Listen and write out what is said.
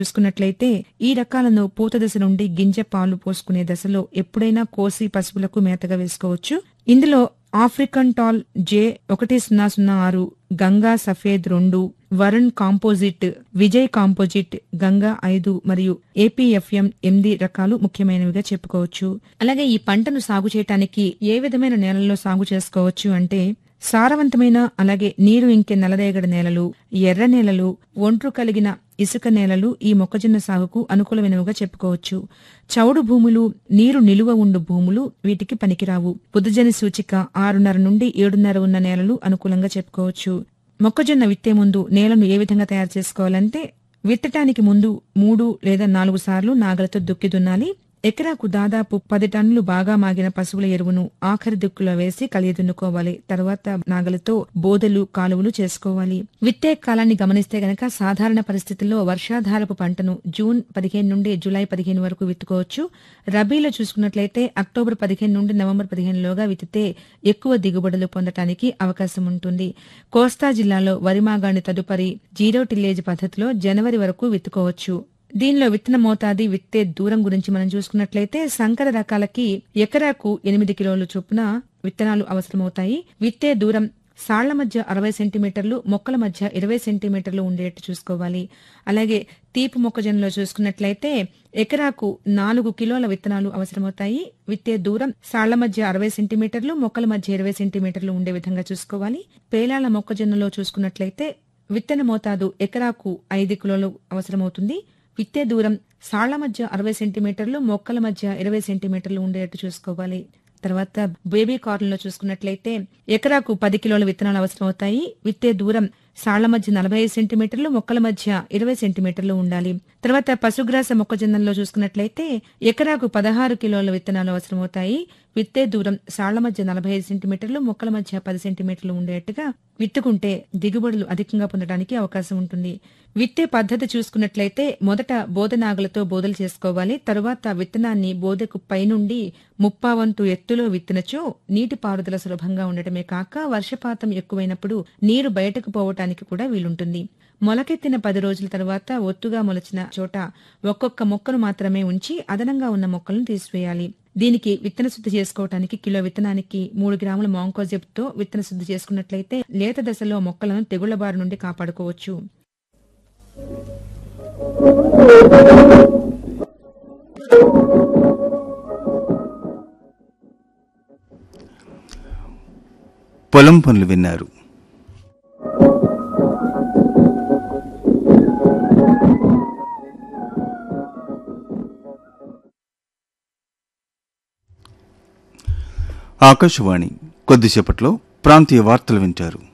చూసుకున్నట్లయితే ఈ రకాలను పూత దశ నుండి గింజ పాలు పోసుకునే దశలో ఎప్పుడైనా కోసి పశువులకు మేతగా వేసుకోవచ్చు ఇందులో ఆఫ్రికన్ టాల్ జే ఒకటి సున్నా సున్నా ఆరు గంగా సఫేద్ రెండు వరుణ్ కాంపోజిట్ విజయ్ కాంపోజిట్ గంగా ఐదు మరియు ఏపీఎఫ్ఎం ఎనిమిది రకాలు ముఖ్యమైనవిగా చెప్పుకోవచ్చు అలాగే ఈ పంటను సాగు చేయటానికి ఏ విధమైన నేలల్లో సాగు చేసుకోవచ్చు అంటే సారవంతమైన అలాగే నీరు ఇంకే నల్లరేగడి నేలలు ఎర్ర నేలలు ఒండ్రు కలిగిన ఇసుక నేలలు ఈ మొక్కజొన్న సాగుకు అనుకూలమైనవిగా చెప్పుకోవచ్చు చౌడు భూములు నీరు నిలువ ఉండు భూములు వీటికి పనికిరావు బుద్ధజని సూచిక ఆరున్నర నుండి ఏడున్నర ఉన్న నేలలు అనుకూలంగా చెప్పుకోవచ్చు మొక్కజొన్న విత్తే ముందు నేలను ఏ విధంగా తయారు చేసుకోవాలంటే విత్తటానికి ముందు మూడు లేదా నాలుగు సార్లు నాగలతో దుక్కి దున్నాలి ఎకరాకు దాదాపు పది టన్నులు బాగా మాగిన పశువుల ఎరువును ఆఖరి దిక్కులో వేసి కలిగి దున్నుకోవాలి తర్వాత నాగలతో బోదెలు కాలువలు చేసుకోవాలి విత్తే కాలాన్ని గమనిస్తే గనక సాధారణ పరిస్థితుల్లో వర్షాధారపు పంటను జూన్ పదిహేను నుండి జూలై పదిహేను వరకు విత్తుకోవచ్చు రబీలో చూసుకున్నట్లయితే అక్టోబర్ పదిహేను నుండి నవంబర్ పదిహేనులోగా విత్తితే ఎక్కువ దిగుబడులు పొందటానికి అవకాశం ఉంటుంది కోస్తా జిల్లాలో వరిమాగాణి తదుపరి జీరో టిల్లేజ్ పద్ధతిలో జనవరి వరకు విత్తుకోవచ్చు దీనిలో విత్తన మోతాది విత్తే దూరం గురించి మనం చూసుకున్నట్లయితే సంకర రకాలకి ఎకరాకు ఎనిమిది కిలోల చొప్పున విత్తనాలు అవసరమవుతాయి విత్తే దూరం సాళ్ల మధ్య అరవై సెంటీమీటర్లు మొక్కల మధ్య ఇరవై సెంటీమీటర్లు ఉండేట్టు చూసుకోవాలి అలాగే తీపి మొక్కజొన్నలో చూసుకున్నట్లయితే ఎకరాకు నాలుగు కిలోల విత్తనాలు అవసరమవుతాయి విత్తే దూరం సాళ్ల మధ్య అరవై సెంటీమీటర్లు మొక్కల మధ్య ఇరవై సెంటీమీటర్లు ఉండే విధంగా చూసుకోవాలి పేలాల మొక్కజొన్నలో చూసుకున్నట్లయితే విత్తన మోతాదు ఎకరాకు ఐదు కిలోలు అవసరమవుతుంది విత్తే దూరం సాళ్ల మధ్య అరవై సెంటీమీటర్లు మొక్కల మధ్య ఇరవై సెంటీమీటర్లు ఉండేట్టు చూసుకోవాలి తర్వాత బేబీ కార్న్ లో చూసుకున్నట్లయితే ఎకరాకు పది కిలోల విత్తనాలు అవసరమవుతాయి విత్తే దూరం సాళ్ల మధ్య నలభై ఐదు సెంటీమీటర్లు మొక్కల మధ్య ఇరవై సెంటీమీటర్లు ఉండాలి తర్వాత పశుగ్రాస మొక్కజొన్నలో చూసుకున్నట్లయితే ఎకరాకు పదహారు కిలోల విత్తనాలు అవసరమవుతాయి విత్తే దూరం సాళ్ల మధ్య నలభై ఐదు సెంటీమీటర్లు మొక్కల మధ్య పది సెంటీమీటర్లు ఉండేట్టుగా విత్తుకుంటే దిగుబడులు అధికంగా పొందడానికి అవకాశం ఉంటుంది విత్తే పద్ధతి చూసుకున్నట్లయితే మొదట బోధనాగులతో బోధలు చేసుకోవాలి తరువాత విత్తనాన్ని బోధకు పైనుండి ముప్పావంతు ఎత్తులో విత్తనచో నీటి పారుదల సులభంగా ఉండటమే కాక వర్షపాతం ఎక్కువైనప్పుడు నీరు బయటకు పోవటానికి కూడా వీలుంటుంది మొలకెత్తిన పది రోజుల తర్వాత ఒత్తుగా మొలచిన చోట ఒక్కొక్క మొక్కను మాత్రమే ఉంచి అదనంగా ఉన్న మొక్కలను తీసివేయాలి దీనికి విత్తన శుద్ధి చేసుకోవటానికి కిలో విత్తనానికి మూడు గ్రాముల మాంకోజెబ్తో విత్తన శుద్ధి చేసుకున్నట్లయితే లేత దశలో మొక్కలను తెగుళ్ల బారి నుండి కాపాడుకోవచ్చు పొలం పనులు విన్నారు ఆకాశవాణి కొద్దిసేపట్లో ప్రాంతీయ వార్తలు వింటారు